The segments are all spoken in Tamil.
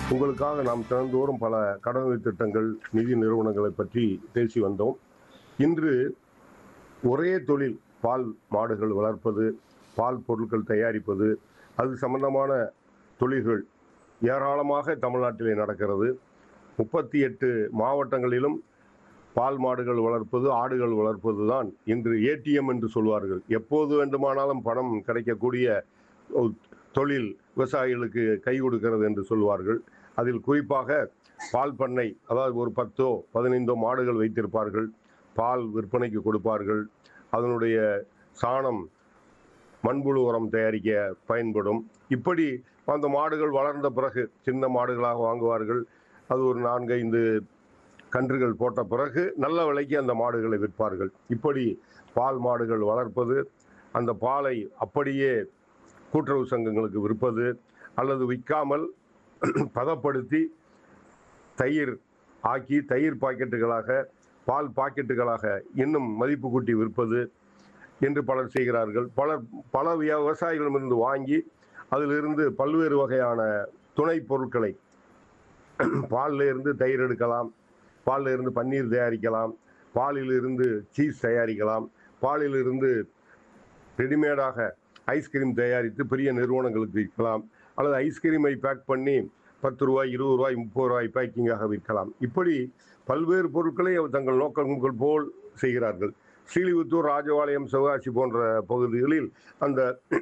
உங்களுக்காக நாம் தினந்தோறும் பல கடனுதவி திட்டங்கள் நிதி நிறுவனங்களை பற்றி பேசி வந்தோம் இன்று ஒரே தொழில் பால் மாடுகள் வளர்ப்பது பால் பொருட்கள் தயாரிப்பது அது சம்பந்தமான தொழில்கள் ஏராளமாக தமிழ்நாட்டிலே நடக்கிறது முப்பத்தி எட்டு மாவட்டங்களிலும் பால் மாடுகள் வளர்ப்பது ஆடுகள் வளர்ப்பது தான் இன்று ஏடிஎம் என்று சொல்வார்கள் எப்போது வேண்டுமானாலும் பணம் கிடைக்கக்கூடிய ஒரு தொழில் விவசாயிகளுக்கு கை கொடுக்கிறது என்று சொல்வார்கள் அதில் குறிப்பாக பால் பண்ணை அதாவது ஒரு பத்தோ பதினைந்தோ மாடுகள் வைத்திருப்பார்கள் பால் விற்பனைக்கு கொடுப்பார்கள் அதனுடைய சாணம் மண்புழு உரம் தயாரிக்க பயன்படும் இப்படி அந்த மாடுகள் வளர்ந்த பிறகு சின்ன மாடுகளாக வாங்குவார்கள் அது ஒரு நான்கைந்து கன்றுகள் போட்ட பிறகு நல்ல விலைக்கு அந்த மாடுகளை விற்பார்கள் இப்படி பால் மாடுகள் வளர்ப்பது அந்த பாலை அப்படியே கூட்டுறவு சங்கங்களுக்கு விற்பது அல்லது விற்காமல் பதப்படுத்தி தயிர் ஆக்கி தயிர் பாக்கெட்டுகளாக பால் பாக்கெட்டுகளாக இன்னும் மதிப்பு கூட்டி விற்பது என்று பலர் செய்கிறார்கள் பலர் பல விய- விவசாயிகளிடமிருந்து வாங்கி அதிலிருந்து பல்வேறு வகையான துணை பொருட்களை பால்ல இருந்து தயிர் எடுக்கலாம் பால்ல இருந்து பன்னீர் தயாரிக்கலாம் பாலில் இருந்து சீஸ் தயாரிக்கலாம் பாலில் இருந்து ரெடிமேடாக ஐஸ்கிரீம் தயாரித்து பெரிய நிறுவனங்களுக்கு விற்கலாம் அல்லது ஐஸ்கிரீமை பேக் பண்ணி பத்து ரூபாய் இருபது ரூபாய் முப்பது ரூபாய் பேக்கிங்காக விற்கலாம் இப்படி பல்வேறு பொருட்களை அவர் தங்கள் நோக்கங்கள் போல் செய்கிறார்கள் ஸ்ரீலிபுத்தூர் ராஜபாளையம் சிவகாசி போன்ற பகுதிகளில் அந்த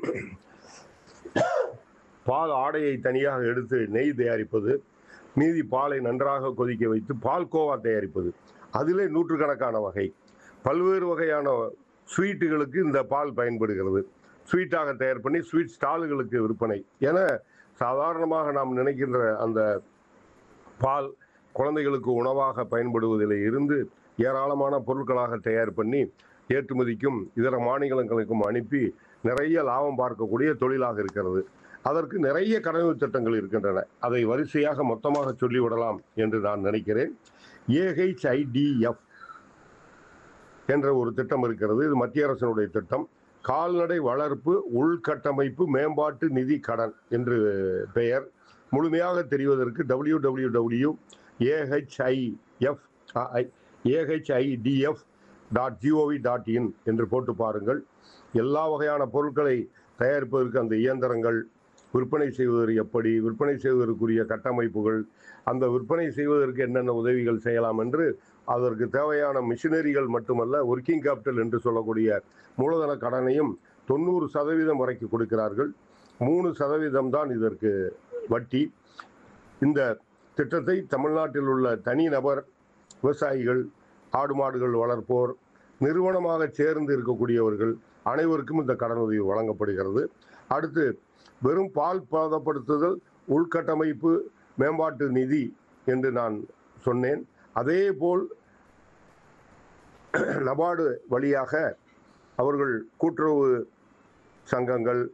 பால் ஆடையை தனியாக எடுத்து நெய் தயாரிப்பது மீதி பாலை நன்றாக கொதிக்க வைத்து பால் கோவா தயாரிப்பது அதிலே நூற்றுக்கணக்கான வகை பல்வேறு வகையான ஸ்வீட்டுகளுக்கு இந்த பால் பயன்படுகிறது ஸ்வீட்டாக தயார் பண்ணி ஸ்வீட் ஸ்டாலுகளுக்கு விற்பனை என சாதாரணமாக நாம் நினைக்கின்ற அந்த பால் குழந்தைகளுக்கு உணவாக பயன்படுவதில் இருந்து ஏராளமான பொருட்களாக தயார் பண்ணி ஏற்றுமதிக்கும் இதர மாநிலங்களுக்கும் அனுப்பி நிறைய லாபம் பார்க்கக்கூடிய தொழிலாக இருக்கிறது அதற்கு நிறைய கடனுதவி திட்டங்கள் இருக்கின்றன அதை வரிசையாக மொத்தமாக சொல்லிவிடலாம் என்று நான் நினைக்கிறேன் ஏஹெச்ஐடிஎஃப் என்ற ஒரு திட்டம் இருக்கிறது இது மத்திய அரசினுடைய திட்டம் கால்நடை வளர்ப்பு உள்கட்டமைப்பு மேம்பாட்டு நிதி கடன் என்று பெயர் முழுமையாக தெரிவதற்கு W W W AHIF AHIDF dot GOV dot in என்று போட்டு பாருங்கள் எல்லா வகையான பொருட்களை தயாரிப்பதற்கு அந்த இயந்திரங்கள் விற்பனை செய்வதற்கு எப்படி விற்பனை செய்வதற்குரிய கட்டமைப்புகள் அந்த விற்பனை செய்வதற்கு என்னென்ன உதவிகள் செய்யலாம் என்று அதற்கு தேவையான மிஷினரிகள் மட்டுமல்ல ஒர்க்கிங் கேபிட்டல் என்று சொல்லக்கூடிய மூலதன கடனையும் தொண்ணூறு சதவீதம் வரைக்கும் கொடுக்கிறார்கள் மூணு சதவீதம் தான் இதற்கு வட்டி இந்த திட்டத்தை தமிழ்நாட்டில் உள்ள தனிநபர் விவசாயிகள் ஆடு மாடுகள் வளர்ப்போர் நிறுவனமாக சேர்ந்து இருக்கக்கூடியவர்கள் அனைவருக்கும் இந்த கடனுதவி வழங்கப்படுகிறது அடுத்து வெறும் பால் பதப்படுத்துதல் உள்கட்டமைப்பு மேம்பாட்டு நிதி என்று நான் சொன்னேன் அதே போல் நபார்டு வழியாக அவர்கள் கூட்டுறவு சங்கங்கள்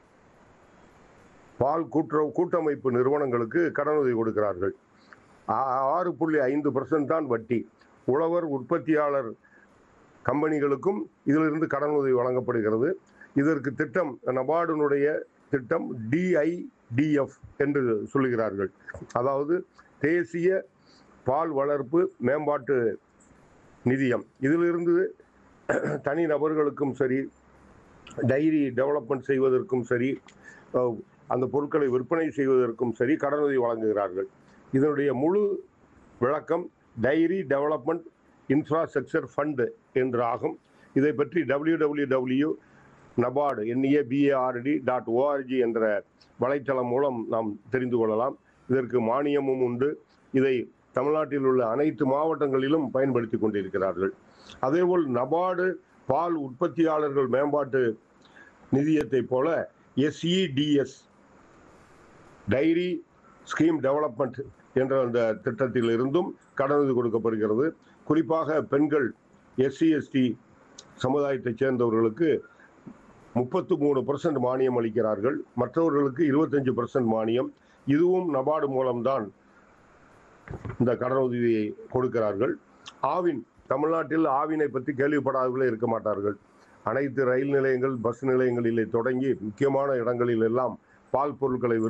பால் கூட்டுறவு கூட்டமைப்பு நிறுவனங்களுக்கு கடனுதவி கொடுக்கிறார்கள் ஆ- ஆறு புள்ளி ஐந்து பர்சன்ட் தான் வட்டி உழவர் உற்பத்தியாளர் கம்பெனிகளுக்கும் இதிலிருந்து கடனுதவி வழங்கப்படுகிறது இதற்கு திட்டம் நபார்டினுடைய திட்டம் டிஐடிஎஃப் என்று சொல்லுகிறார்கள் அதாவது தேசிய பால் வளர்ப்பு மேம்பாட்டு நிதியம் இதிலிருந்து தனி நபர்களுக்கும் சரி டைரி டெவலப்மெண்ட் செய்வதற்கும் சரி அஹ், அந்த பொருட்களை விற்பனை செய்வதற்கும் சரி கடனுதவி வழங்குகிறார்கள் இதனுடைய முழு விளக்கம் டைரி டெவலப்மெண்ட் இன்ஃப்ராஸ்ட்ரக்சர் ஃபண்டு என்று ஆகும் இதை பற்றி W W W NABARD NA BARD dot ORG என்ற வலைத்தளம் மூலம் நாம் தெரிந்து கொள்ளலாம் இதற்கு மானியமும் உண்டு இதை தமிழ்நாட்டில் உள்ள அனைத்து மாவட்டங்களிலும் பயன்படுத்தி கொண்டிருக்கிறார்கள் அதேபோல் நபார்டு பால் உற்பத்தியாளர்கள் மேம்பாட்டு நிதியத்தை போல எஸ்இடிஎஸ் டைரி ஸ்கீம் டெவலப்மெண்ட் என்ற அந்த திட்டத்தில் இருந்தும் கடனுதவி கொடுக்கப்படுகிறது குறிப்பாக பெண்கள் எஸ்சி எஸ்டி சமுதாயத்தைச் சேர்ந்தவர்களுக்கு முப்பத்து மூணு பர்சன்ட் மானியம் அளிக்கிறார்கள் மற்றவர்களுக்கு இருபத்தஞ்சு பர்சன்ட் மானியம் இதுவும் நபார்டு மூலம்தான் இந்த கடனுதவியை கொடுக்கிறார்கள் ஆவின் தமிழ்நாட்டில் ஆவினை பற்றி கேள்விப்படாதவர்களே இருக்க மாட்டார்கள் அனைத்து ரயில் நிலையங்கள் பஸ் நிலையங்களிலே தொடங்கி முக்கியமான இடங்களில் எல்லாம் பால் பொருட்களை